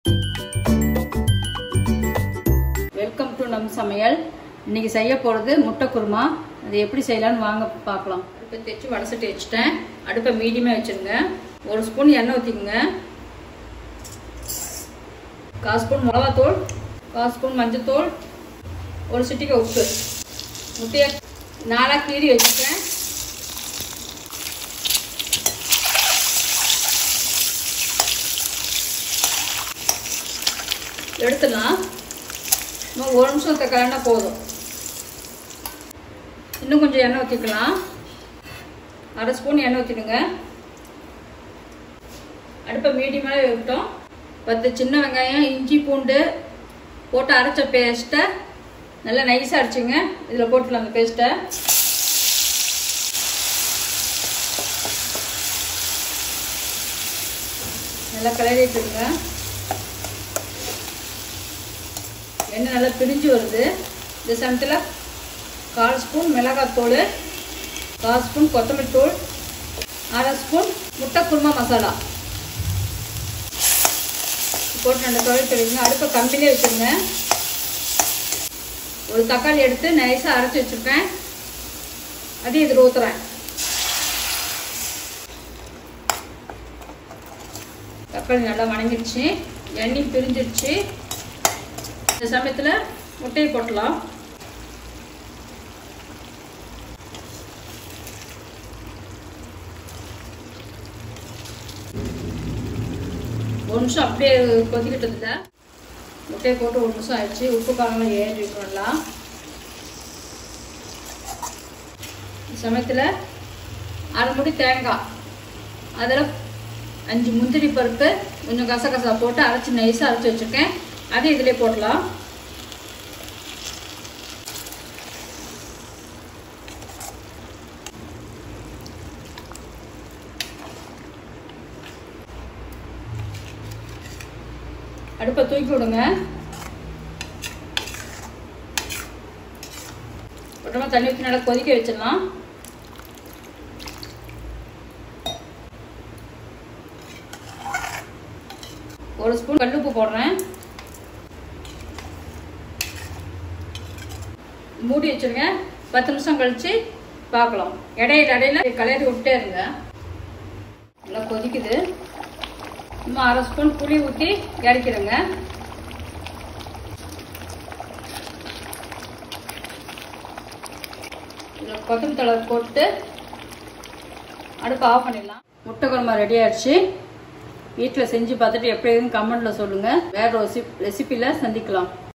welcome to நம் சமையல் இன்னைக்கு செய்ய போகிறது முட்டை குருமா அது எப்படி செய்யலாம்னு வாங்க பார்க்கலாம் அடுப்பை தைச்சு வடசட்டி வச்சுட்டேன் அடுப்பை மீடியமாக வச்சுருங்க ஒரு ஸ்பூன் எண்ணெய் ஊற்றிக்குங்க கால் ஸ்பூன் மிளகாத்தூள் கால் ஸ்பூன் மஞ்சத்தூள் ஒரு சிட்டிக்கு உப்பு முட்டையை நாலாக கீறி வச்சுட்டேன் எடுத்துடலாம் இன்னும் ஒரு நிமிஷம் தக்காளினா போதும் இன்னும் கொஞ்சம் எண்ணெய் ஊற்றிக்கலாம் அரை ஸ்பூன் எண்ணெய் ஊற்றிடுங்க அடுப்பை மீடியமாக விட்டோம் பத்து சின்ன வெங்காயம் இஞ்சி பூண்டு போட்டு அரைச்ச பேஸ்ட்டை நல்லா நைஸாக அரைச்சிங்க இதில் போட்டுக்கலாம் அந்த பேஸ்ட்டை நல்லா கிளறிட்டுருங்க எண்ணெய் நல்லா பிரிஞ்சு வருது இந்த சமயத்தில் கால் ஸ்பூன் மிளகாத்தூள் கால் ஸ்பூன் கொத்தமல்லி தூள் அரை ஸ்பூன் முட்டை குருமா மசாலா போட்டு ரெண்டு தொழில் தெரியுங்க அடுப்பை கம்பிலே வச்சுருங்க ஒரு தக்காளி எடுத்து நைஸாக அரைச்சி வச்சுருக்கேன் அதையும் இதில் ஊற்றுறேன் தக்காளி நல்லா வணங்கிடுச்சு எண்ணெய் பிரிஞ்சிடுச்சு இந்த சமயத்தில் முட்டையை போட்டலாம் ஒரு நிமிஷம் அப்படியே கொதிக்கிட்டதில்ல முட்டையை போட்டு ஒரு நிமிஷம் ஆயிடுச்சு உப்பு காரம்லாம் ஏறி விட்டுறலாம் இந்த சமயத்தில் அரை முடி தேங்காய் அதில் அஞ்சு முந்திரி பருப்பு கொஞ்சம் கசகசா போட்டு அரைச்சி நைஸாக அரைச்சி வச்சுருக்கேன் அதையும் இதிலே போடலாம் அடுப்பை தூக்கி விடுங்க அப்புறமா தண்ணி ஊற்றி நல்லா கொதிக்க வச்சிடலாம் ஒரு ஸ்பூன் கல்லுப்பு போடுறேன் மூடி வச்சிருங்க பத்து நிமிஷம் கழிச்சு பார்க்கலாம் இடையில இடையில கலரி விட்டே இருங்க நல்லா கொதிக்குது இன்னும் அரை ஸ்பூன் புளி ஊற்றி இறக்கிடுங்க இதில் கொத்தமல்லி தழை போட்டு அடுப்பு ஆஃப் பண்ணிடலாம் முட்டை குழம்பு ரெடி ஆயிடுச்சு வீட்டில் செஞ்சு பார்த்துட்டு எப்படி இருக்குன்னு கமெண்ட்டில் சொல்லுங்கள் வேறு ரெசிப் ரெசிப்பியில் சந்திக்கலாம்